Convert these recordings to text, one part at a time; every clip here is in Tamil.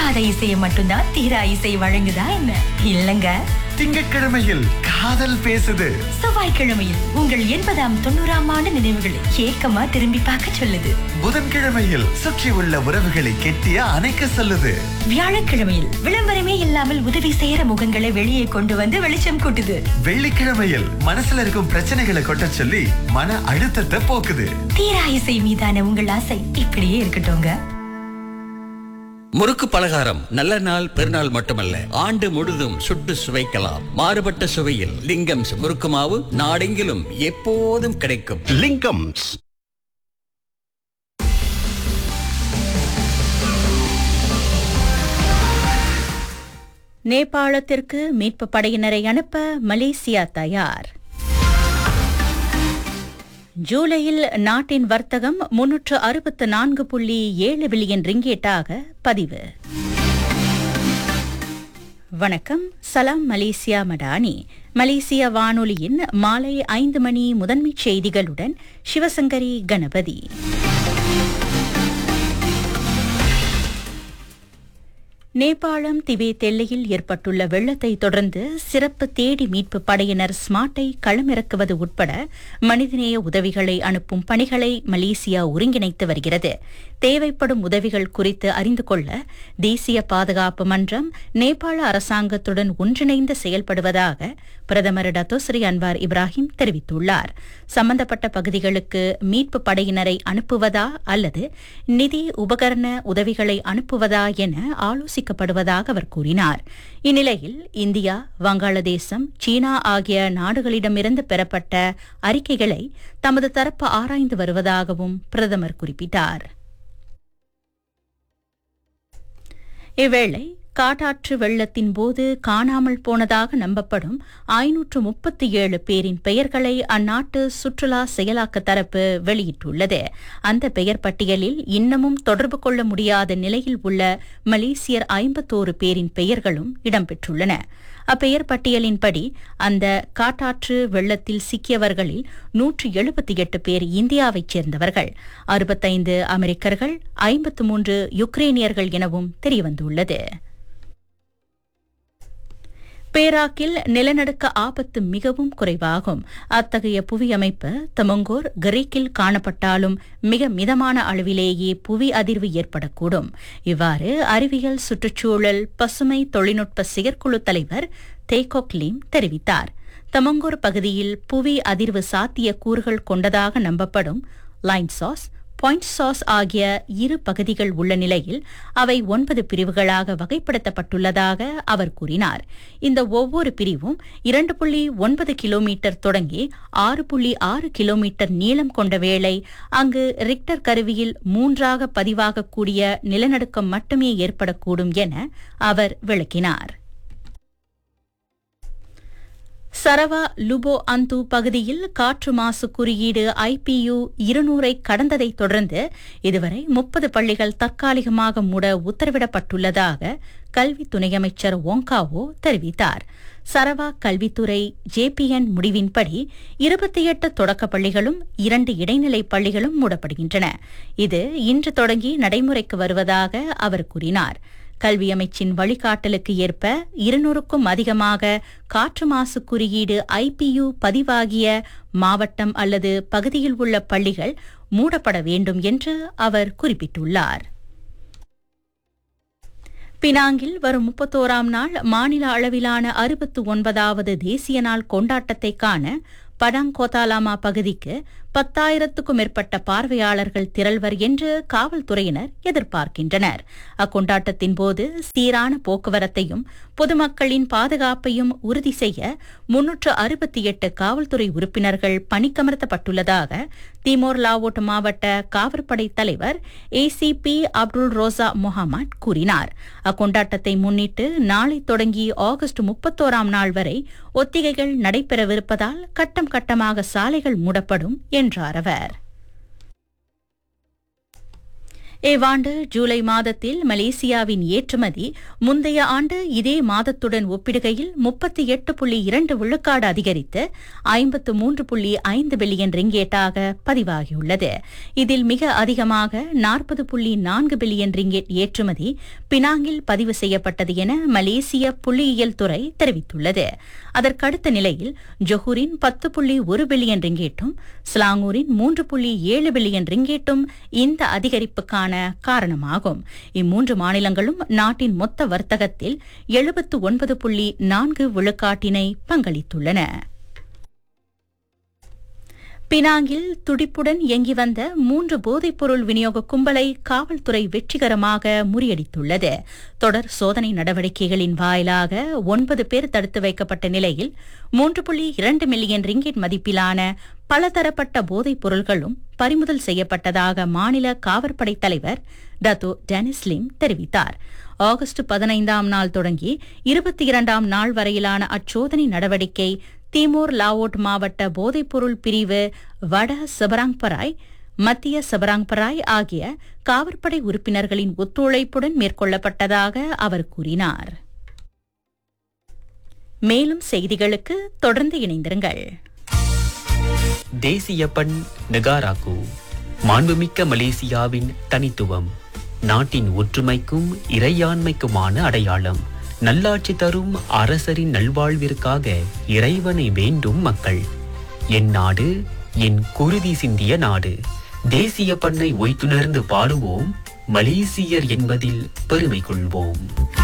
தீராத இசையை மட்டும்தான் தீரா இசை வழங்குதா என்ன இல்லங்க திங்கட்கிழமையில் காதல் பேசுது செவ்வாய்க்கிழமையில் உங்கள் எண்பதாம் தொண்ணூறாம் ஆண்டு நினைவுகளை ஏக்கமா திரும்பி பார்க்க சொல்லுது புதன்கிழமையில் சுற்றி உள்ள உறவுகளை கெட்டியா அணைக்க சொல்லுது வியாழக்கிழமையில் விளம்பரமே இல்லாமல் உதவி செய்யற முகங்களை வெளியே கொண்டு வந்து வெளிச்சம் கூட்டுது வெள்ளிக்கிழமையில் மனசுல இருக்கும் பிரச்சனைகளை கொட்ட சொல்லி மன அழுத்தத்தை போக்குது தீரா இசை மீதான உங்கள் ஆசை இப்படியே இருக்கட்டும்ங்க முறுக்கு பலகாரம் நல்ல நாள் பெருநாள் மட்டுமல்ல ஆண்டு முழுதும் சுட்டு சுவைக்கலாம் மாறுபட்ட சுவையில் லிங்கம்ஸ் முறுக்கு மாவு நாடெங்கிலும் எப்போதும் கிடைக்கும் லிங்கம்ஸ் நேபாளத்திற்கு மீட்பு படையினரை அனுப்ப மலேசியா தயார் ஜூலையில் நாட்டின் வர்த்தகம் முன்னூற்று அறுபத்து நான்கு புள்ளி ஏழு பில்லியன் ரிங்கேட்டாக பதிவு வணக்கம் சலாம் மலேசியா மடானி மலேசிய வானொலியின் மாலை ஐந்து மணி முதன்மைச் செய்திகளுடன் சிவசங்கரி கணபதி நேபாளம் திபேத் எல்லையில் ஏற்பட்டுள்ள வெள்ளத்தை தொடர்ந்து சிறப்பு தேடி மீட்பு படையினர் ஸ்மார்ட்டை களமிறக்குவது உட்பட மனிதநேய உதவிகளை அனுப்பும் பணிகளை மலேசியா ஒருங்கிணைத்து வருகிறது தேவைப்படும் உதவிகள் குறித்து அறிந்து கொள்ள தேசிய பாதுகாப்பு மன்றம் நேபாள அரசாங்கத்துடன் ஒன்றிணைந்து செயல்படுவதாக பிரதமர் டத்தோஸ்ரீ அன்வார் இப்ராஹிம் தெரிவித்துள்ளார் சம்பந்தப்பட்ட பகுதிகளுக்கு மீட்பு படையினரை அனுப்புவதா அல்லது நிதி உபகரண உதவிகளை அனுப்புவதா என ஆலோசிக்கப்படுவதாக அவர் கூறினார் இந்நிலையில் இந்தியா வங்காளதேசம் சீனா ஆகிய நாடுகளிடமிருந்து பெறப்பட்ட அறிக்கைகளை தமது தரப்பு ஆராய்ந்து வருவதாகவும் பிரதமர் குறிப்பிட்டார் இவ்வேளை காட்டாற்று வெள்ளத்தின் போது காணாமல் போனதாக நம்பப்படும் ஐநூற்று முப்பத்தி ஏழு பேரின் பெயர்களை அந்நாட்டு சுற்றுலா செயலாக்க தரப்பு வெளியிட்டுள்ளது அந்த பெயர் பட்டியலில் இன்னமும் தொடர்பு கொள்ள முடியாத நிலையில் உள்ள மலேசியர் ஐம்பத்தோரு பேரின் பெயர்களும் இடம்பெற்றுள்ளன அப்பெயர் பட்டியலின்படி அந்த காட்டாற்று வெள்ளத்தில் சிக்கியவர்களில் நூற்று எழுபத்தி எட்டு பேர் இந்தியாவைச் சேர்ந்தவர்கள் அறுபத்தைந்து அமெரிக்கர்கள் ஐம்பத்து மூன்று யுக்ரேனியர்கள் எனவும் தெரியவந்துள்ளது பேராக்கில் நிலநடுக்க ஆபத்து மிகவும் குறைவாகும் அத்தகைய புவி அமைப்பு தமங்கோர் கிரீக்கில் காணப்பட்டாலும் மிக மிதமான அளவிலேயே புவி அதிர்வு ஏற்படக்கூடும் இவ்வாறு அறிவியல் சுற்றுச்சூழல் பசுமை தொழில்நுட்ப செயற்குழு தலைவர் தேகோக் லீம் தெரிவித்தார் தமங்கோர் பகுதியில் புவி அதிர்வு சாத்திய கூறுகள் கொண்டதாக நம்பப்படும் லைன் சாஸ் பாயிண்ட் சாஸ் ஆகிய இரு பகுதிகள் உள்ள நிலையில் அவை ஒன்பது பிரிவுகளாக வகைப்படுத்தப்பட்டுள்ளதாக அவர் கூறினார் இந்த ஒவ்வொரு பிரிவும் இரண்டு புள்ளி ஒன்பது கிலோமீட்டர் தொடங்கி ஆறு புள்ளி ஆறு கிலோமீட்டர் நீளம் கொண்ட வேளை அங்கு ரிக்டர் கருவியில் மூன்றாக பதிவாகக்கூடிய நிலநடுக்கம் மட்டுமே ஏற்படக்கூடும் என அவர் விளக்கினார் சரவா லுபோ அந்து பகுதியில் காற்று மாசு குறியீடு ஐபியு இருநூறை கடந்ததை தொடர்ந்து இதுவரை முப்பது பள்ளிகள் தற்காலிகமாக மூட உத்தரவிடப்பட்டுள்ளதாக கல்வி துணை அமைச்சர் ஓங்காவோ தெரிவித்தார் சரவா கல்வித்துறை ஜேபிஎன் முடிவின்படி இருபத்தி எட்டு தொடக்கப் பள்ளிகளும் இரண்டு இடைநிலை பள்ளிகளும் மூடப்படுகின்றன இது இன்று தொடங்கி நடைமுறைக்கு வருவதாக அவர் கூறினார் கல்வி அமைச்சின் வழிகாட்டலுக்கு ஏற்ப இருநூறுக்கும் அதிகமாக காற்று மாசு குறியீடு ஐபியு பதிவாகிய மாவட்டம் அல்லது பகுதியில் உள்ள பள்ளிகள் மூடப்பட வேண்டும் என்று அவர் குறிப்பிட்டுள்ளார் பினாங்கில் வரும் முப்பத்தோராம் நாள் மாநில அளவிலான அறுபத்து ஒன்பதாவது தேசிய நாள் கொண்டாட்டத்தை காண படாங் கோத்தாலாமா பகுதிக்கு பத்தாயிரத்துக்கும் மேற்பட்ட பார்வையாளர்கள் திரள்வர் என்று காவல்துறையினர் எதிர்பார்க்கின்றனர் அக்கொண்டாட்டத்தின் போது சீரான போக்குவரத்தையும் பொதுமக்களின் பாதுகாப்பையும் உறுதி செய்ய முன்னூற்று அறுபத்தி எட்டு காவல்துறை உறுப்பினர்கள் பணிக்கமர்த்தப்பட்டுள்ளதாக திமோர் லாவோட் மாவட்ட காவற்படை தலைவர் ஏசிபி அப்துல் ரோசா முகமட் கூறினார் அக்கொண்டாட்டத்தை முன்னிட்டு நாளை தொடங்கி ஆகஸ்ட் முப்பத்தோராம் நாள் வரை ஒத்திகைகள் நடைபெறவிருப்பதால் கட்டம் கட்டமாக சாலைகள் மூடப்படும் என்றார் அவர் இவ்வாண்டு ஜூலை மாதத்தில் மலேசியாவின் ஏற்றுமதி முந்தைய ஆண்டு இதே மாதத்துடன் ஒப்பிடுகையில் முப்பத்தி எட்டு புள்ளி இரண்டு விழுக்காடு அதிகரித்து ஐம்பத்து மூன்று புள்ளி ஐந்து பில்லியன் ரிங்கேட்டாக பதிவாகியுள்ளது இதில் மிக அதிகமாக நாற்பது புள்ளி நான்கு பில்லியன் ரிங்கேட் ஏற்றுமதி பினாங்கில் பதிவு செய்யப்பட்டது என மலேசிய புள்ளியியல் துறை தெரிவித்துள்ளது அதற்கடுத்த நிலையில் ஜொஹூரின் பத்து புள்ளி ஒரு பில்லியன் ரிங்கேட்டும் ஸ்லாங்கூரின் மூன்று புள்ளி ஏழு பில்லியன் ரிங்கேட்டும் இந்த அதிகரிப்புக்கான காரணமாகும் இம்மூன்று மாநிலங்களும் நாட்டின் மொத்த வர்த்தகத்தில் எழுபத்து ஒன்பது புள்ளி நான்கு விழுக்காட்டினை பங்களித்துள்ளன பினாங்கில் துடிப்புடன் இயங்கி வந்த மூன்று போதைப்பொருள் விநியோக கும்பலை காவல்துறை வெற்றிகரமாக முறியடித்துள்ளது தொடர் சோதனை நடவடிக்கைகளின் வாயிலாக ஒன்பது பேர் தடுத்து வைக்கப்பட்ட நிலையில் மூன்று புள்ளி இரண்டு மில்லியன் ரிங்கிட் மதிப்பிலான பலதரப்பட்ட போதைப் பொருள்களும் பறிமுதல் செய்யப்பட்டதாக மாநில காவற்படை தலைவர் டத்தோ டெனிஸ்லிம் தெரிவித்தார் ஆகஸ்ட் பதினைந்தாம் நாள் தொடங்கி இருபத்தி இரண்டாம் நாள் வரையிலான அச்சோதனை நடவடிக்கை திமோர் லாவோட் மாவட்ட போதைப்பொருள் பிரிவு வட சபராங்பராய் மத்திய சபராங்பராய் ஆகிய காவற்படை உறுப்பினர்களின் ஒத்துழைப்புடன் மேற்கொள்ளப்பட்டதாக அவர் கூறினார் மேலும் செய்திகளுக்கு தொடர்ந்து இணைந்திருங்கள் தேசிய பண் நெகாராக்கு மாண்புமிக்க மலேசியாவின் தனித்துவம் நாட்டின் ஒற்றுமைக்கும் இறையாண்மைக்குமான அடையாளம் நல்லாட்சி தரும் அரசரின் நல்வாழ்விற்காக இறைவனை வேண்டும் மக்கள் என் நாடு என் குருதி சிந்திய நாடு தேசிய பண்ணை ஒய்த்துணர்ந்து பாடுவோம் மலேசியர் என்பதில் பெருமை கொள்வோம்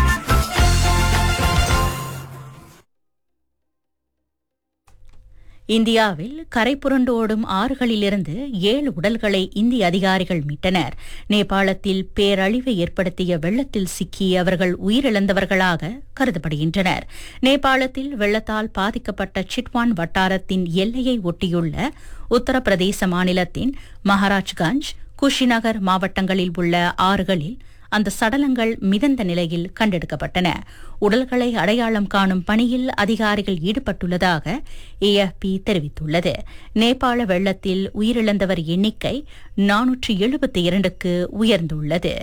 இந்தியாவில் கரை புரண்டு ஓடும் ஆறுகளிலிருந்து ஏழு உடல்களை இந்திய அதிகாரிகள் மீட்டனர் நேபாளத்தில் பேரழிவை ஏற்படுத்திய வெள்ளத்தில் சிக்கி அவர்கள் உயிரிழந்தவர்களாக கருதப்படுகின்றனர் நேபாளத்தில் வெள்ளத்தால் பாதிக்கப்பட்ட சிட்வான் வட்டாரத்தின் எல்லையை ஒட்டியுள்ள உத்தரப்பிரதேச மாநிலத்தின் மகாராஜ்கஞ்ச் குஷிநகர் மாவட்டங்களில் உள்ள ஆறுகளில் அந்த சடலங்கள் மிதந்த நிலையில் கண்டெடுக்கப்பட்டன உடல்களை அடையாளம் காணும் பணியில் அதிகாரிகள் ஈடுபட்டுள்ளதாக ஏஎஃப்பி தெரிவித்துள்ளது நேபாள வெள்ளத்தில் உயிரிழந்தவர் எண்ணிக்கை நானூற்று எழுபத்தி இரண்டுக்கு உயர்ந்துள்ளது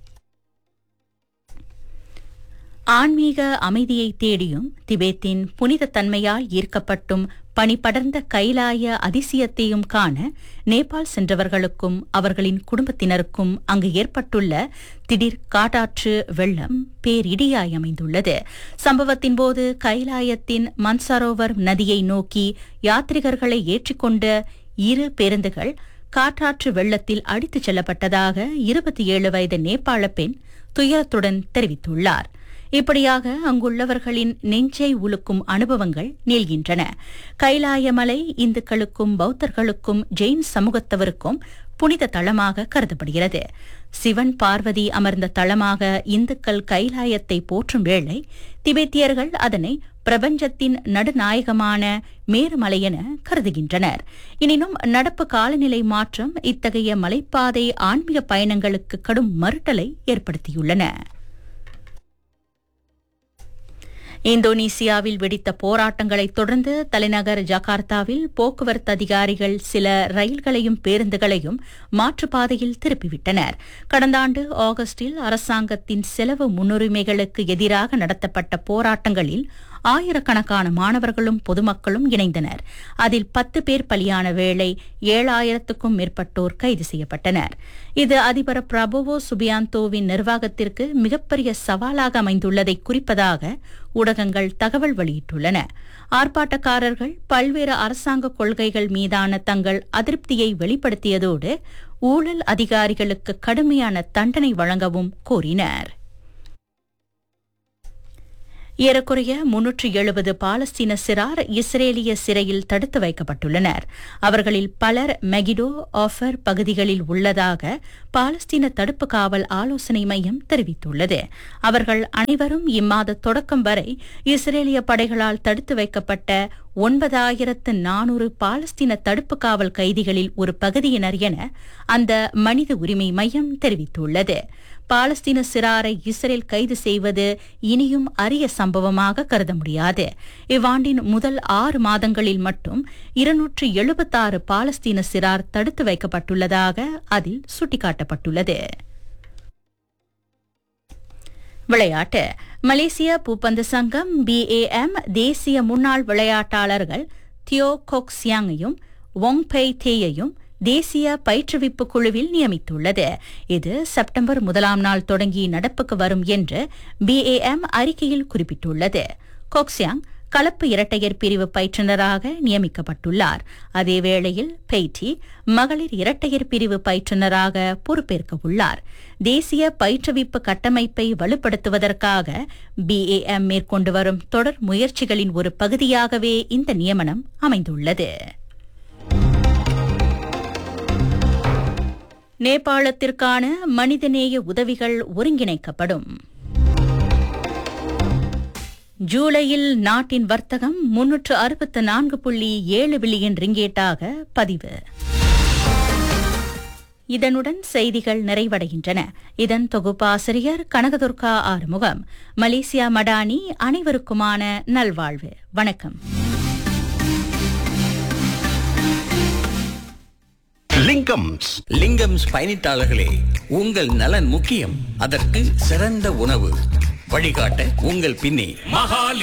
ஆன்மீக அமைதியை தேடியும் திபேத்தின் புனித தன்மையால் ஈர்க்கப்பட்டும் பனிபடர்ந்த கைலாய அதிசயத்தையும் காண நேபாள் சென்றவர்களுக்கும் அவர்களின் குடும்பத்தினருக்கும் அங்கு ஏற்பட்டுள்ள திடீர் காட்டாற்று வெள்ளம் பேரிடியாய் அமைந்துள்ளது சம்பவத்தின் போது கைலாயத்தின் மன்சரோவர் நதியை நோக்கி யாத்ரிகர்களை ஏற்றிக்கொண்ட இரு பேருந்துகள் காற்றாற்று வெள்ளத்தில் அடித்துச் செல்லப்பட்டதாக இருபத்தி ஏழு வயது நேபாள பெண் துயரத்துடன் தெரிவித்துள்ளார் இப்படியாக அங்குள்ளவர்களின் நெஞ்சை உலுக்கும் அனுபவங்கள் நீள்கின்றன கைலாயமலை இந்துக்களுக்கும் பௌத்தர்களுக்கும் ஜெயின் சமூகத்தவருக்கும் புனித தளமாக கருதப்படுகிறது சிவன் பார்வதி அமர்ந்த தளமாக இந்துக்கள் கைலாயத்தை போற்றும் வேளை திபெத்தியர்கள் அதனை பிரபஞ்சத்தின் நடுநாயகமான மேருமலை என கருதுகின்றனர் எனினும் நடப்பு காலநிலை மாற்றம் இத்தகைய மலைப்பாதை ஆன்மீக பயணங்களுக்கு கடும் மறுட்டலை ஏற்படுத்தியுள்ளன இந்தோனேசியாவில் வெடித்த போராட்டங்களைத் தொடர்ந்து தலைநகர் ஜகார்த்தாவில் போக்குவரத்து அதிகாரிகள் சில ரயில்களையும் பேருந்துகளையும் மாற்றுப்பாதையில் திருப்பிவிட்டனர் கடந்த ஆண்டு ஆகஸ்டில் அரசாங்கத்தின் செலவு முன்னுரிமைகளுக்கு எதிராக நடத்தப்பட்ட போராட்டங்களில் ஆயிரக்கணக்கான மாணவர்களும் பொதுமக்களும் இணைந்தனர் அதில் பத்து பேர் பலியான வேளை ஏழாயிரத்துக்கும் மேற்பட்டோர் கைது செய்யப்பட்டனர் இது அதிபர் பிரபோவோ சுபியாந்தோவின் நிர்வாகத்திற்கு மிகப்பெரிய சவாலாக அமைந்துள்ளதை குறிப்பதாக ஊடகங்கள் தகவல் வெளியிட்டுள்ளன ஆர்ப்பாட்டக்காரர்கள் பல்வேறு அரசாங்க கொள்கைகள் மீதான தங்கள் அதிருப்தியை வெளிப்படுத்தியதோடு ஊழல் அதிகாரிகளுக்கு கடுமையான தண்டனை வழங்கவும் கோரினர் ஏறக்குறைய முன்னூற்று எழுபது பாலஸ்தீன சிறார் இஸ்ரேலிய சிறையில் தடுத்து வைக்கப்பட்டுள்ளனர் அவர்களில் பலர் மெகிடோ ஆஃபர் பகுதிகளில் உள்ளதாக பாலஸ்தீன தடுப்பு காவல் ஆலோசனை மையம் தெரிவித்துள்ளது அவர்கள் அனைவரும் இம்மாத தொடக்கம் வரை இஸ்ரேலிய படைகளால் தடுத்து வைக்கப்பட்ட ஒன்பதாயிரத்து நானூறு பாலஸ்தீன தடுப்பு காவல் கைதிகளில் ஒரு பகுதியினர் என அந்த மனித உரிமை மையம் தெரிவித்துள்ளது பாலஸ்தீன சிறாரை இஸ்ரேல் கைது செய்வது இனியும் அரிய சம்பவமாக கருத முடியாது இவ்வாண்டின் முதல் ஆறு மாதங்களில் மட்டும் இருநூற்று எழுபத்தாறு பாலஸ்தீன சிறார் தடுத்து வைக்கப்பட்டுள்ளதாக அதில் சுட்டிக்காட்டப்பட்டுள்ளது விளையாட்டு மலேசிய பூப்பந்து சங்கம் பிஏஎம் தேசிய முன்னாள் விளையாட்டாளர்கள் தியோ கொக் சியாங்கையும் ஒங் பெய் தேயையும் தேசிய பயிற்றுவிப்பு குழுவில் நியமித்துள்ளது இது செப்டம்பர் முதலாம் நாள் தொடங்கி நடப்புக்கு வரும் என்று பிஏஎம் அறிக்கையில் குறிப்பிட்டுள்ளது கொக்சியாங் கலப்பு இரட்டையர் பிரிவு பயிற்றுனராக நியமிக்கப்பட்டுள்ளார் அதேவேளையில் பெய்டி மகளிர் இரட்டையர் பிரிவு பயிற்றுனராக பொறுப்பேற்க உள்ளார் தேசிய பயிற்றுவிப்பு கட்டமைப்பை வலுப்படுத்துவதற்காக பிஏஎம் மேற்கொண்டு வரும் தொடர் முயற்சிகளின் ஒரு பகுதியாகவே இந்த நியமனம் அமைந்துள்ளது நேபாளத்திற்கான மனிதநேய உதவிகள் ஒருங்கிணைக்கப்படும் ஜூலையில் நாட்டின் வர்த்தகம் முன்னூற்று அறுபத்து நான்கு புள்ளி ஏழு பில்லியன் ரிங்கேட்டாக பதிவு இதனுடன் செய்திகள் நிறைவடைகின்றன இதன் தொகுப்பாசிரியர் கனகதுர்கா ஆறுமுகம் மலேசியா மடானி அனைவருக்குமான நல்வாழ்வு வணக்கம் லிங்கம்ஸ் லிங்கம்ஸ் பயணித்தாளர்களே உங்கள் நலன் முக்கியம் அதற்கு சிறந்த உணவு வழிகாட்ட உங்கள் பின்னே